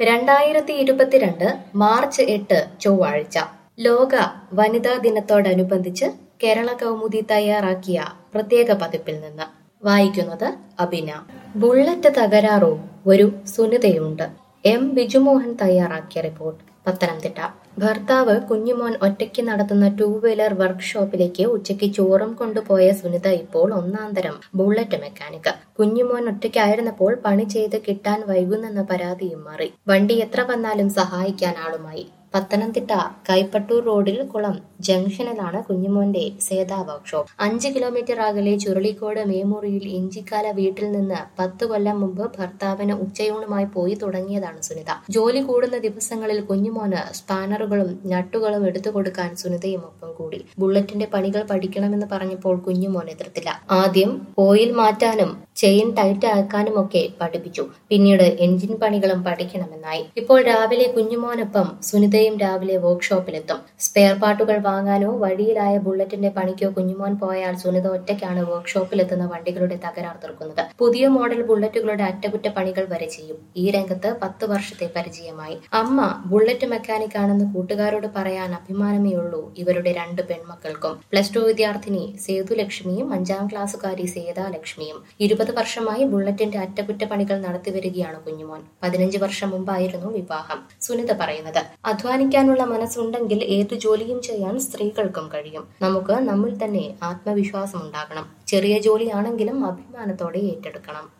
രണ്ടായിരത്തി ഇരുപത്തിരണ്ട് മാർച്ച് എട്ട് ചൊവ്വാഴ്ച ലോക വനിതാ ദിനത്തോടനുബന്ധിച്ച് കേരള കൗമുദി തയ്യാറാക്കിയ പ്രത്യേക പതിപ്പിൽ നിന്ന് വായിക്കുന്നത് അബിന ബുള്ളറ്റ് തകരാറോ ഒരു സുനിതയുണ്ട് എം ബിജുമോഹൻ തയ്യാറാക്കിയ റിപ്പോർട്ട് പത്തനംതിട്ട ഭർത്താവ് കുഞ്ഞുമോൻ ഒറ്റയ്ക്ക് നടത്തുന്ന ടൂ വീലർ വർക്ക്ഷോപ്പിലേക്ക് ഉച്ചയ്ക്ക് ചോറും കൊണ്ടുപോയ സുനിത ഇപ്പോൾ ഒന്നാന്തരം ബുള്ളറ്റ് മെക്കാനിക് കുഞ്ഞുമോൻ ഒറ്റയ്ക്കായിരുന്നപ്പോൾ പണി ചെയ്ത് കിട്ടാൻ വൈകുന്നെന്ന പരാതിയും മാറി വണ്ടി എത്ര വന്നാലും സഹായിക്കാൻ ആളുമായി പത്തനംതിട്ട കൈപ്പട്ടൂർ റോഡിൽ കുളം ജംഗ്ഷനിലാണ് കുഞ്ഞുമോന്റെ സേതാ വർക്ക്ഷോപ്പ് അഞ്ച് കിലോമീറ്റർ അകലെ ചുരുളിക്കോട് മേമുറിയിൽ ഇഞ്ചിക്കാല വീട്ടിൽ നിന്ന് പത്ത് കൊല്ലം മുമ്പ് ഭർത്താവിന് ഉച്ചയൂണുമായി പോയി തുടങ്ങിയതാണ് സുനിത ജോലി കൂടുന്ന ദിവസങ്ങളിൽ കുഞ്ഞുമോന് സ്പാനറുകളും നട്ടുകളും എടുത്തു കൊടുക്കാൻ സുനിതയും ഒപ്പം കൂടി ബുള്ളറ്റിന്റെ പണികൾ പഠിക്കണമെന്ന് പറഞ്ഞപ്പോൾ കുഞ്ഞുമോൻ എതിർത്തില്ല ആദ്യം ഓയിൽ മാറ്റാനും ചെയിൻ ടൈറ്റ് ആക്കാനും ഒക്കെ പഠിപ്പിച്ചു പിന്നീട് എഞ്ചിൻ പണികളും പഠിക്കണമെന്നായി ഇപ്പോൾ രാവിലെ കുഞ്ഞുമോനൊപ്പം സുനിതയും രാവിലെ വർക്ക്ഷോപ്പിലെത്തും സ്പെയർ പാർട്ടുകൾ വാങ്ങാനോ വഴിയിലായ ബുള്ളറ്റിന്റെ പണിക്കോ കുഞ്ഞുമോൻ പോയാൽ സുനിത ഒറ്റയ്ക്കാണ് വർക്ക്ഷോപ്പിലെത്തുന്ന വണ്ടികളുടെ തകരാർ തീർക്കുന്നത് പുതിയ മോഡൽ ബുള്ളറ്റുകളുടെ അറ്റകുറ്റപ്പണികൾ വരെ ചെയ്യും ഈ രംഗത്ത് പത്ത് വർഷത്തെ പരിചയമായി അമ്മ ബുള്ളറ്റ് മെക്കാനിക് ആണെന്ന് കൂട്ടുകാരോട് പറയാൻ അഭിമാനമേ ഉള്ളൂ ഇവരുടെ രണ്ട് പെൺമക്കൾക്കും പ്ലസ് ടു വിദ്യാർത്ഥിനി സേതുലക്ഷ്മിയും അഞ്ചാം ക്ലാസ്സുകാരി സേതാലക്ഷ്മിയും ഇരുപത് വർഷമായി ബുള്ളറ്റിന്റെ അറ്റകുറ്റപ്പണികൾ നടത്തിവരികയാണ് കുഞ്ഞുമോൻ പതിനഞ്ച് വർഷം മുമ്പായിരുന്നു വിവാഹം സുനിത പറയുന്നത് അധ്വാനിക്കാനുള്ള മനസ്സുണ്ടെങ്കിൽ ഏതു ജോലിയും ചെയ്യാൻ സ്ത്രീകൾക്കും കഴിയും നമുക്ക് നമ്മിൽ തന്നെ ആത്മവിശ്വാസം ഉണ്ടാകണം ചെറിയ ജോലിയാണെങ്കിലും അഭിമാനത്തോടെ ഏറ്റെടുക്കണം